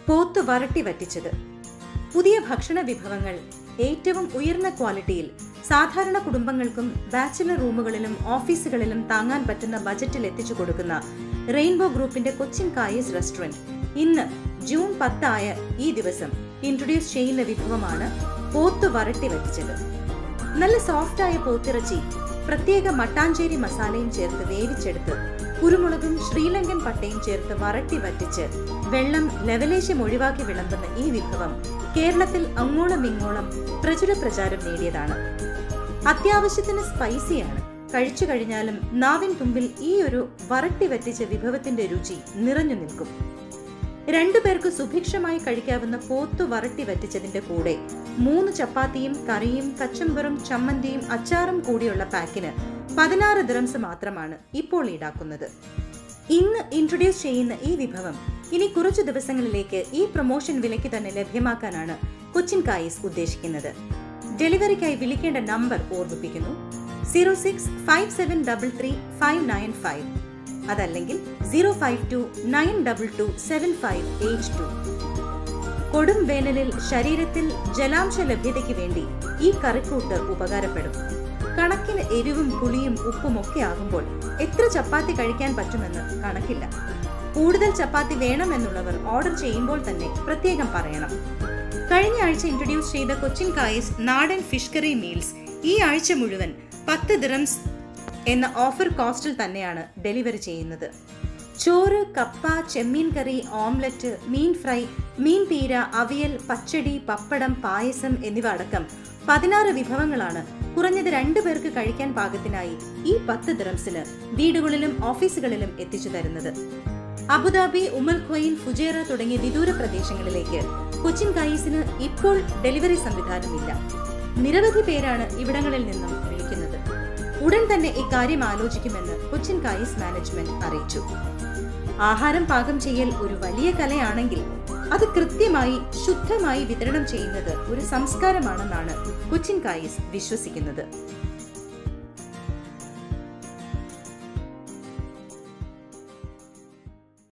പോത്ത് വരട്ടി വറ്റിച്ചത് പുതിയ ഭക്ഷണ വിഭവങ്ങൾ ഏറ്റവും ഉയർന്ന ക്വാളിറ്റിയിൽ സാധാരണ കുടുംബങ്ങൾക്കും ബാച്ചിലർ റൂമുകളിലും ഓഫീസുകളിലും താങ്ങാൻ പറ്റുന്ന ബജറ്റിൽ എത്തിച്ചു കൊടുക്കുന്ന റെയിൻബോ ഗ്രൂപ്പിന്റെ കൊച്ചിൻ കായസ് റെസ്റ്റോറന്റ് ഇന്ന് ജൂൺ പത്തായ ഈ ദിവസം ഇൻട്രൊഡ്യൂസ് ചെയ്യുന്ന വിഭവമാണ് പോത്ത് വരട്ടി വറ്റിച്ചത് നല്ല സോഫ്റ്റായ പോത്തിറച്ചി പ്രത്യേക മട്ടാഞ്ചേരി മസാലയും ചേർത്ത് വേവിച്ചെടുത്ത് കുരുമുളകും ശ്രീലങ്കൻ പട്ടയും ചേർത്ത് വരട്ടി വറ്റിച്ച് വെള്ളം ലവലേശം ഒഴിവാക്കി വിളമ്പുന്ന ഈ വിഭവം കേരളത്തിൽ അങ്ങോളം ഇങ്ങോളം പ്രചുര പ്രചാരം നേടിയതാണ് അത്യാവശ്യത്തിന് സ്പൈസിയാണ് കഴിച്ചു കഴിഞ്ഞാലും നാവിൻ തുമ്പിൽ ഈ ഒരു വരട്ടി വറ്റിച്ച വിഭവത്തിന്റെ രുചി നിറഞ്ഞു നിൽക്കും രണ്ടു പേർക്ക് സുഭിക്ഷമായി കഴിക്കാവുന്ന പോത്തു വരട്ടി വറ്റിച്ചതിന്റെ കൂടെ മൂന്ന് ചപ്പാത്തിയും കറിയും കച്ചമ്പറും ചമ്മന്തിയും അച്ചാറും കൂടിയുള്ള പാക്കിന് പതിനാറ് ദിറംസ് മാത്രമാണ് ഇപ്പോൾ ഈടാക്കുന്നത് ഇന്ന് ഇൻട്രൊഡ്യൂസ് ചെയ്യുന്ന ഈ വിഭവം ഇനി കുറച്ചു ദിവസങ്ങളിലേക്ക് ഈ പ്രൊമോഷൻ വിലയ്ക്ക് തന്നെ ലഭ്യമാക്കാനാണ് കൊച്ചിൻ കായിസ് ഉദ്ദേശിക്കുന്നത് ഡെലിവറിക്കായി വിളിക്കേണ്ട നമ്പർ ഓർമ്മിപ്പിക്കുന്നു zero six five seven double three five nine five അതല്ലെങ്കിൽ zero five two nine double two seven five eight two കൊടും വേനലിൽ ശരീരത്തിൽ ജലാംശ ലഭ്യതയ്ക്ക് വേണ്ടി ഈ കറിക്കൂട്ട് ഉപകാരപ്പെടും കണക്കിന് എരിവും പുളിയും ഉപ്പും ഒക്കെ ആകുമ്പോൾ എത്ര ചപ്പാത്തി കഴിക്കാൻ പറ്റുമെന്ന് കണക്കില്ല കൂടുതൽ ചപ്പാത്തി വേണമെന്നുള്ളവർ ഓർഡർ ചെയ്യുമ്പോൾ തന്നെ പ്രത്യേകം പറയണം കഴിഞ്ഞ ആഴ്ച ഇൻട്രൊഡ്യൂസ് ചെയ്ത കൊച്ചിൻ കായസ് നാടൻ ഫിഷ് കറി മീൽസ് ഈ ആഴ്ച മുഴുവൻ പത്ത് ദിറംസ് എന്ന ഓഫർ കോസ്റ്റിൽ തന്നെയാണ് ഡെലിവറി ചെയ്യുന്നത് ചോറ് കപ്പ ചെമ്മീൻ കറി ഓംലറ്റ് മീൻ ഫ്രൈ മീൻ പീര അവിയൽ പച്ചടി പപ്പടം പായസം എന്നിവ അടക്കം പതിനാറ് വിഭവങ്ങളാണ് കുറഞ്ഞത് രണ്ടു പേർക്ക് കഴിക്കാൻ പാകത്തിനായി ഈ പത്ത് ദിറംസിന് വീടുകളിലും ഓഫീസുകളിലും എത്തിച്ചു തരുന്നത് അബുദാബി ഉമൽ ഖ്വൈൻ ഫുജേറ തുടങ്ങിയ വിദൂര പ്രദേശങ്ങളിലേക്ക് കൊച്ചിൻ കായീസിന് ഇപ്പോൾ ഡെലിവറി സംവിധാനമില്ല നിരവധി പേരാണ് ഇവിടങ്ങളിൽ നിന്നും വിളിക്കുന്നത് ഉടൻ തന്നെ ഇക്കാര്യം ആലോചിക്കുമെന്ന് കൊച്ചിൻ കായീസ് മാനേജ്മെന്റ് അറിയിച്ചു ആഹാരം പാകം ചെയ്യൽ ഒരു വലിയ കലയാണെങ്കിൽ അത് കൃത്യമായി ശുദ്ധമായി വിതരണം ചെയ്യുന്നത് ഒരു സംസ്കാരമാണെന്നാണ് കൊച്ചിൻ കായീസ് വിശ്വസിക്കുന്നത്